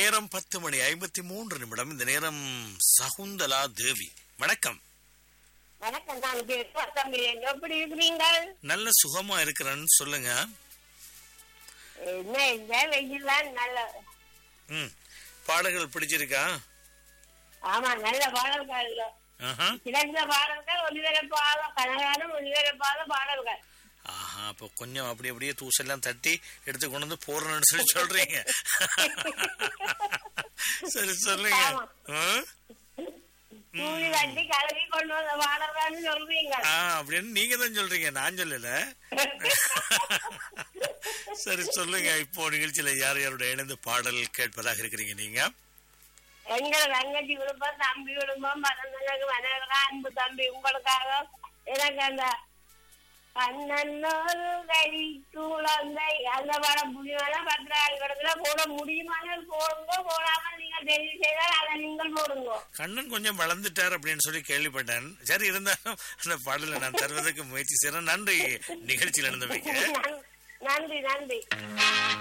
நேரம் பத்து மணி ஐம்பத்தி மூன்று நிமிடம் இந்த நேரம் சகுந்தலா தேவி வணக்கம் வணக்கம் நான் கேட்பா தம்பி எப்படி இருக்கிறீங்கள் நல்ல சுகமா இருக்கிறேன்னு சொல்லுங்க என்ன இந்த வெயில்லாம் நல்ல ம் பாடல்கள் பிடிச்சிருக்கா ஆமா நல்ல பாடல்கள் ஆஹா சிறந்த பாடல்கள் ஒளிபரப்பாத கனகாலம் ஒளிபரப்பாத பாடல்கள் ஆஹா அப்போ கொஞ்சம் அப்படி அப்படியே தூசெல்லாம் தட்டி எடுத்து கொண்டு வந்து போடுறேன்னு சொல்லி சொல்றீங்க சரி சொல்லுங்க ஆமா. ஆ? கூலி கட்டி கலவி கொண்டு வந்த பாடல்கள்னு சொல்றீங்க ஆ அப்படின்னு நீங்க தான் சொல்றீங்க நான் சொல்லல சரி சொல்லுங்க இப்போ நிகழ்ச்சியில யார் யாருடைய இணைந்து பாடல் கேட்பதாக இருக்கிறீங்க நீங்க எங்கள் தங்கச்சி விழுப்பம் தம்பி விழுப்பம் பரந்தனுக்கு மனதா அன்பு தம்பி உங்களுக்காக எனக்கு அந்த பன்னெண்டோரு கை குழந்தை அந்த படம் புரியுமான பத்திராளி படத்துல போட முடியுமானால் போடுங்க போடாமல் நீங்கள் தெரிவு செய்தால் அதை நீங்கள் போடுங்க கண்ணன் கொஞ்சம் வளர்ந்துட்டார் அப்படின்னு சொல்லி கேள்விப்பட்டேன் சரி இருந்தாலும் அந்த பாடலை நான் தருவதற்கு முயற்சி செய்யறேன் நன்றி நிகழ்ச்சியில் இருந்தவைக்கு நன்றி நன்றி